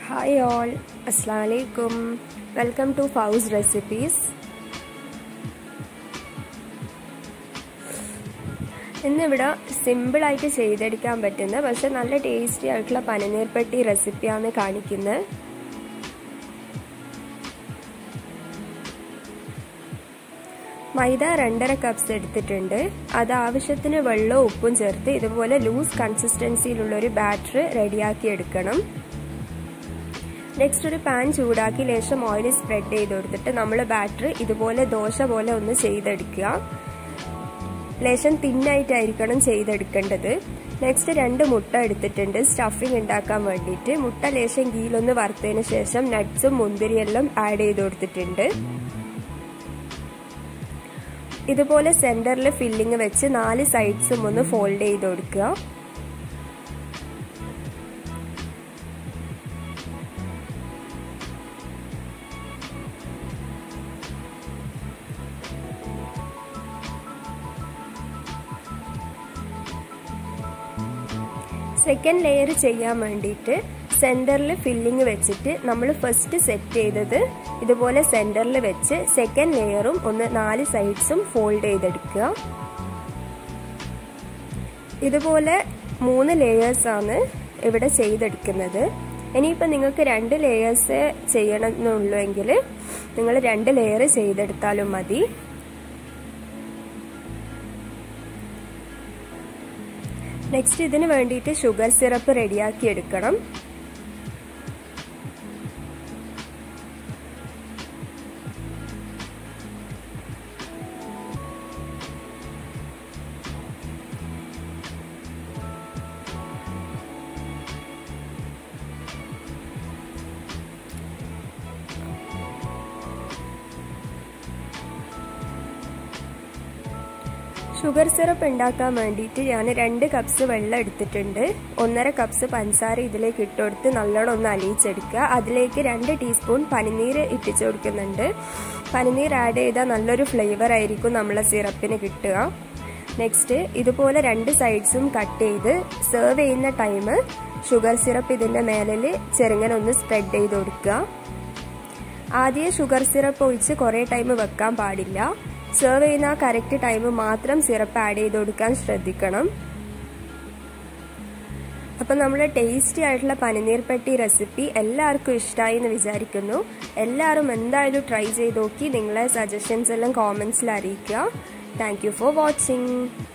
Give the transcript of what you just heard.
hi all അസ്സാം വലൈക്കും welcome to ഫൗസ് recipes ഇന്നിവിടെ സിമ്പിളായിട്ട് ചെയ്തെടുക്കാൻ പറ്റുന്ന പക്ഷെ നല്ല ടേസ്റ്റി ആയിട്ടുള്ള പനനീർപ്പെട്ടി റെസിപ്പിയാണ് കാണിക്കുന്നത് മൈദ രണ്ടര കപ്സ് എടുത്തിട്ടുണ്ട് അത് ആവശ്യത്തിന് വെള്ളവും ഉപ്പും ചേർത്ത് ഇതുപോലെ ലൂസ് കൺസിസ്റ്റൻസിയിലുള്ള ഒരു ബാറ്റർ റെഡിയാക്കി എടുക്കണം നെക്സ്റ്റ് ഒരു പാൻ ചൂടാക്കി ലേശം ഓയിൽ സ്പ്രെഡ് ചെയ്ത് കൊടുത്തിട്ട് നമ്മൾ ബാറ്റർ ഇതുപോലെ ദോശ പോലെ ഒന്ന് ചെയ്തെടുക്കുക ലേശം തിന്നായിട്ടായിരിക്കണം ചെയ്തെടുക്കേണ്ടത് നെക്സ്റ്റ് രണ്ട് മുട്ട എടുത്തിട്ടുണ്ട് സ്റ്റഫിംഗ് ഉണ്ടാക്കാൻ വേണ്ടിയിട്ട് മുട്ട ലേശം ഗീലൊന്ന് വറുത്തതിന് ശേഷം നട്ട്സും മുന്തിരിയെല്ലാം ആഡ് ചെയ്ത് കൊടുത്തിട്ടുണ്ട് ഇതുപോലെ സെന്ററിൽ ഫില്ലിങ് വെച്ച് നാല് സൈഡ്സും ഒന്ന് ഫോൾഡ് ചെയ്ത് കൊടുക്കുക സെക്കൻഡ് ലെയർ ചെയ്യാൻ വേണ്ടിയിട്ട് സെൻറ്ററിൽ ഫില്ലിങ് വെച്ചിട്ട് നമ്മൾ ഫസ്റ്റ് സെറ്റ് ചെയ്തത് ഇതുപോലെ സെൻറ്ററിൽ വെച്ച് സെക്കൻഡ് ലെയറും ഒന്ന് നാല് സൈഡ്സും ഫോൾഡ് ചെയ്തെടുക്കുക ഇതുപോലെ മൂന്ന് ലെയേഴ്സാണ് ഇവിടെ ചെയ്തെടുക്കുന്നത് ഇനിയിപ്പോൾ നിങ്ങൾക്ക് രണ്ട് ലെയേഴ്സ് ചെയ്യണമെന്നുള്ളൂ എങ്കിൽ നിങ്ങൾ രണ്ട് ലെയർ ചെയ്തെടുത്താലും മതി നെക്സ്റ്റ് ഇതിന് വേണ്ടിയിട്ട് ഷുഗർ സിറപ്പ് റെഡിയാക്കി എടുക്കണം ഷുഗർ സിറപ്പ് ഉണ്ടാക്കാൻ വേണ്ടിയിട്ട് ഞാൻ രണ്ട് കപ്സ് വെള്ളം എടുത്തിട്ടുണ്ട് ഒന്നര കപ്സ് പഞ്ചസാര ഇതിലേക്ക് ഇട്ട് കൊടുത്ത് നല്ലോണം ഒന്ന് അലിയിച്ചെടുക്കുക അതിലേക്ക് രണ്ട് ടീസ്പൂൺ പനിനീര് ഇട്ടിച്ചു കൊടുക്കുന്നുണ്ട് പനിനീർ ആഡ് ചെയ്താൽ നല്ലൊരു ഫ്ലേവർ ആയിരിക്കും നമ്മളെ സിറപ്പിന് കിട്ടുക നെക്സ്റ്റ് ഇതുപോലെ രണ്ട് സൈഡ്സും കട്ട് ചെയ്ത് സെർവ് ചെയ്യുന്ന ടൈം ഷുഗർ സിറപ്പ് ഇതിൻ്റെ മേലിൽ ചെറുങ്ങനെ ഒന്ന് സ്പ്രെഡ് ചെയ്ത് കൊടുക്കുക ആദ്യം ഷുഗർ സിറപ്പ് ഒഴിച്ച് കുറേ ടൈം വെക്കാൻ പാടില്ല സെർവ് ചെയ്യുന്ന ആ കറക്റ്റ് ടൈം മാത്രം സിറപ്പ് ആഡ് ചെയ്ത് കൊടുക്കാൻ ശ്രദ്ധിക്കണം അപ്പം നമ്മുടെ ടേസ്റ്റി ആയിട്ടുള്ള പനിനീർപ്പെട്ടി റെസിപ്പി എല്ലാവർക്കും ഇഷ്ടമായി എന്ന് വിചാരിക്കുന്നു എല്ലാവരും എന്തായാലും ട്രൈ ചെയ്ത് നോക്കി നിങ്ങളെ സജഷൻസ് എല്ലാം കോമെൻസിൽ അറിയിക്കുക താങ്ക് ഫോർ വാച്ചിങ്